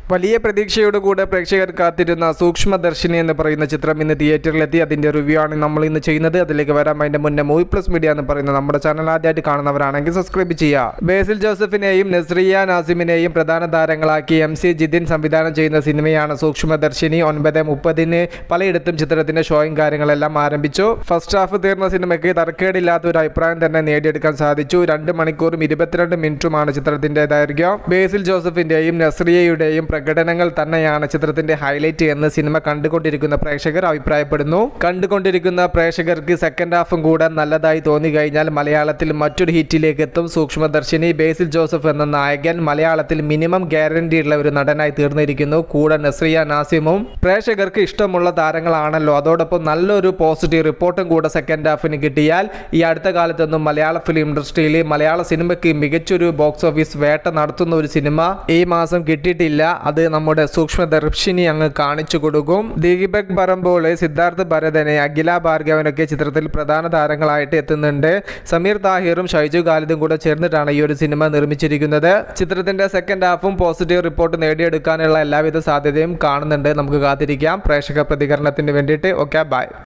വലിയ പ്രതീക്ഷയോടുകൂടെ പ്രേക്ഷകർ കാത്തിരുന്ന സൂക്ഷ്മദർശിനി എന്ന് പറയുന്ന ചിത്രം ഇന്ന് തിയേറ്ററിലെത്തി അതിന്റെ റിവ്യൂ ആണ് നമ്മൾ ഇന്ന് ചെയ്യുന്നത് അതിലേക്ക് വരാം അതിന്റെ മുന്നേ മൂവി പ്ലസ് മീഡിയ എന്ന് പറയുന്ന നമ്മുടെ ചാനൽ ആദ്യമായിട്ട് കാണുന്നവരാണെങ്കിൽ സബ്സ്ക്രൈബ് ചെയ്യുക ബേസിൽ ജോസഫിനെയും നസ്രിയ നാസിമിനെയും പ്രധാന താരങ്ങളാക്കി എം സി ജിതിൻ സംവിധാനം ചെയ്യുന്ന സിനിമയാണ് സൂക്ഷ്മദർശിനി ഒൻപത് മുപ്പതിന് പലയിടത്തും ചിത്രത്തിന്റെ ഷോയും കാര്യങ്ങളെല്ലാം ആരംഭിച്ചു ഫസ്റ്റ് ഹാഫ് തീർന്ന സിനിമയ്ക്ക് തർക്കേടില്ലാത്ത ഒരു അഭിപ്രായം തന്നെ നേടിയെടുക്കാൻ സാധിച്ചു രണ്ട് മണിക്കൂറും ഇരുപത്തിരണ്ട് മിനിറ്റുമാണ് ചിത്രത്തിന്റെ ദൈർഘ്യം ബേസിൽ ജോസഫിന്റെയും നസ്രിയയുടെയും പ്രകടനങ്ങൾ തന്നെയാണ് ചിത്രത്തിന്റെ ഹൈലൈറ്റ് എന്ന് സിനിമ കണ്ടുകൊണ്ടിരിക്കുന്ന പ്രേക്ഷകർ അഭിപ്രായപ്പെടുന്നു കണ്ടുകൊണ്ടിരിക്കുന്ന പ്രേക്ഷകർക്ക് സെക്കൻഡ് ഹാഫും കൂടെ നല്ലതായി തോന്നി കഴിഞ്ഞാൽ മലയാളത്തിൽ മറ്റൊരു ഹിറ്റിലേക്ക് എത്തും സൂക്ഷ്മദർശിനി ബേസിൽ ജോസഫ് എന്ന നായകൻ മലയാളത്തിൽ മിനിമം ഗ്യാരണ്ടി ഉള്ള ഒരു നടനായി തീർന്നിരിക്കുന്നു കൂടെ നസ്രിയ നാസിമും പ്രേക്ഷകർക്ക് ഇഷ്ടമുള്ള താരങ്ങളാണല്ലോ അതോടൊപ്പം നല്ലൊരു പോസിറ്റീവ് റിപ്പോർട്ടും കൂടെ സെക്കൻഡ് ഹാഫിന് കിട്ടിയാൽ ഈ അടുത്ത കാലത്തൊന്നും മലയാള ഫിലിം ഇൻഡസ്ട്രിയിൽ മലയാള സിനിമയ്ക്ക് മികച്ചൊരു ബോക്സ് ഓഫീസ് വേട്ട നടത്തുന്ന ഒരു സിനിമ ഈ മാസം കിട്ടിയിട്ടില്ല അത് നമ്മുടെ സൂക്ഷ്മദർശിനി അങ്ങ് കാണിച്ചു കൊടുക്കും ദീപക് പറമ്പോള് സിദ്ധാർത്ഥ് ഭരതനെ അഖില ഭാർഗവനൊക്കെ ചിത്രത്തിൽ പ്രധാന താരങ്ങളായിട്ട് എത്തുന്നുണ്ട് സമീർ താഹിറും ഷൈജു ഖാലിദും കൂടെ ചേർന്നിട്ടാണ് ഈ ഒരു സിനിമ നിർമ്മിച്ചിരിക്കുന്നത് ചിത്രത്തിന്റെ സെക്കൻഡ് ഹാഫും പോസിറ്റീവ് റിപ്പോർട്ട് നേടിയെടുക്കാനുള്ള എല്ലാവിധ സാധ്യതയും കാണുന്നുണ്ട് നമുക്ക് കാത്തിരിക്കാം പ്രേക്ഷക പ്രതികരണത്തിന് വേണ്ടിയിട്ട് ഓക്കെ ബൈ